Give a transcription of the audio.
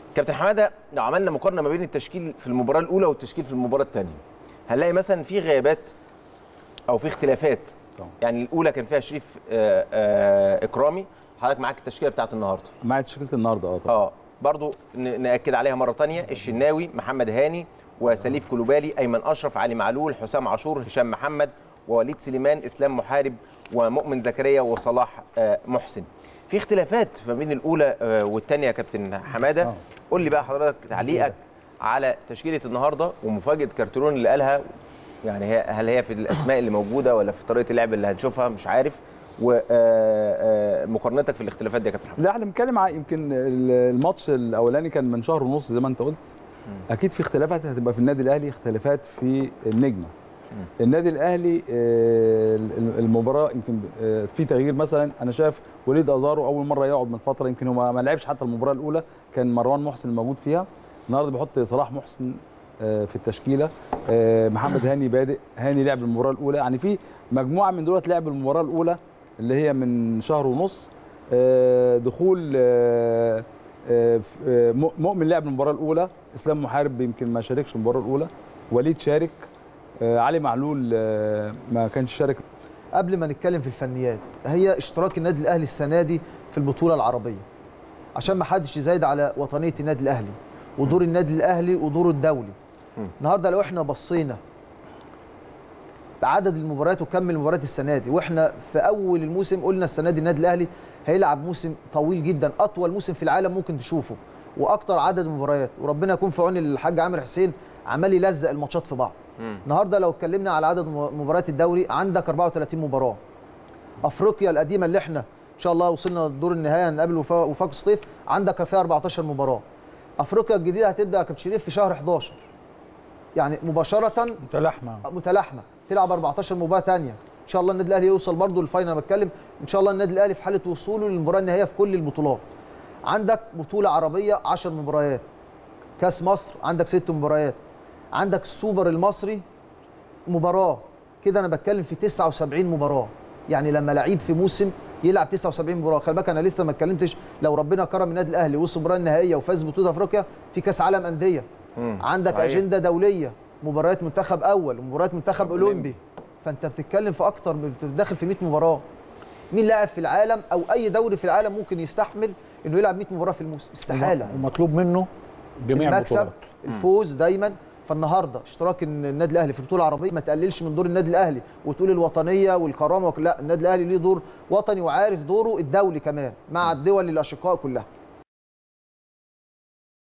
كابتن حماده لو عملنا مقارنه ما بين التشكيل في المباراه الاولى والتشكيل في المباراه الثانيه هنلاقي مثلا في غيابات او في اختلافات طبعا. يعني الاولى كان فيها شريف آه، آه، اكرامي حضرتك معاك التشكيله بتاعت النهارده معايا تشكيله النهارده اه طبعا اه برضو ن- ناكد عليها مره تانية الشناوي محمد هاني وسليف كلوبالي ايمن اشرف علي معلول حسام عاشور هشام محمد ووليد سليمان اسلام محارب ومؤمن زكريا وصلاح آه، محسن في اختلافات ما بين الاولى آه، والثانيه يا كابتن حماده آه. قول لي بقى حضرتك تعليقك على تشكيله النهارده ومفاجاه كارترون اللي قالها يعني هي هل هي في الاسماء اللي موجوده ولا في طريقه اللعب اللي هنشوفها مش عارف ومقارنتك في الاختلافات دي يا كابتن حماده لا احنا بنتكلم على يمكن ال- الماتش الاولاني كان من شهر ونص زي ما انت قلت اكيد في اختلافات هتبقى في النادي الاهلي اختلافات في النجمه النادي الاهلي آه، ال- المباراه يمكن آه، في تغيير مثلا انا شايف وليد ازارو اول مره يقعد من فتره يمكن هو ما- ما لعبش حتى المباراه الاولى كان مروان محسن الموجود فيها النهارده بيحط صلاح محسن آه، في التشكيله آه، محمد هاني بادئ هاني لعب المباراه الاولى يعني في مجموعه من دولت لعب المباراه الاولى اللي هي من شهر ونص آه، دخول آه، آه، ف- آه، م- مؤمن لعب المباراه الاولى اسلام محارب يمكن ما شاركش المباراه الاولى وليد شارك آه، علي معلول آه، ما كانش شارك قبل ما نتكلم في الفنيات هي اشتراك النادي الاهلي السنه دي في البطوله العربيه عشان ما حدش يزايد على وطنيه النادي الاهلي ودور النادي الاهلي ودوره الدولي النهارده لو احنا بصينا عدد المباريات وكم المباريات السنه دي واحنا في اول الموسم قلنا السنه دي النادي الاهلي هيلعب موسم طويل جدا اطول موسم في العالم ممكن تشوفه واكتر عدد مباريات وربنا يكون في عون الحاج عامر حسين عمال يلزق الماتشات في بعض النهارده لو اتكلمنا على عدد م- مباريات الدوري عندك 34 مباراه افريقيا القديمه اللي احنا ان شاء الله وصلنا لدور النهائي هنقابل وفا- وفاق الصيف عندك فيها 14 مباراه افريقيا الجديده هتبدا يا كابتن شريف في شهر 11 يعني مباشره متلاحمه متلاحمه تلعب 14 مباراه ثانيه ان شاء الله النادي الاهلي يوصل برضه للفاينل انا بتكلم ان شاء الله النادي الاهلي في حاله وصوله للمباراه النهائيه في كل البطولات عندك بطوله عربيه 10 مباريات كاس مصر عندك ست مباريات عندك السوبر المصري مباراه كده انا بتكلم في 79 مباراه يعني لما لعيب في موسم يلعب 79 مباراه خلي بالك انا لسه ما اتكلمتش لو ربنا كرم النادي الاهلي وصل المباراه النهائيه وفاز بطوله افريقيا في كاس عالم انديه عندك صحيح. اجنده دوليه مباريات منتخب اول ومباريات منتخب اولمبي فانت بتتكلم في اكتر من- داخل في 100 مباراه مين لاعب في العالم او اي دوري في العالم ممكن يستحمل انه يلعب 100 مباراه في الموسم استحاله ومطلوب منه جميع المكسب البطولات الفوز دايما فالنهارده اشتراك إن النادي الاهلي في البطوله العربيه ما تقللش من دور النادي الاهلي وتقول الوطنيه والكرامه وك- لا النادي الاهلي ليه دور وطني وعارف دوره الدولي كمان مع الدول الاشقاء كلها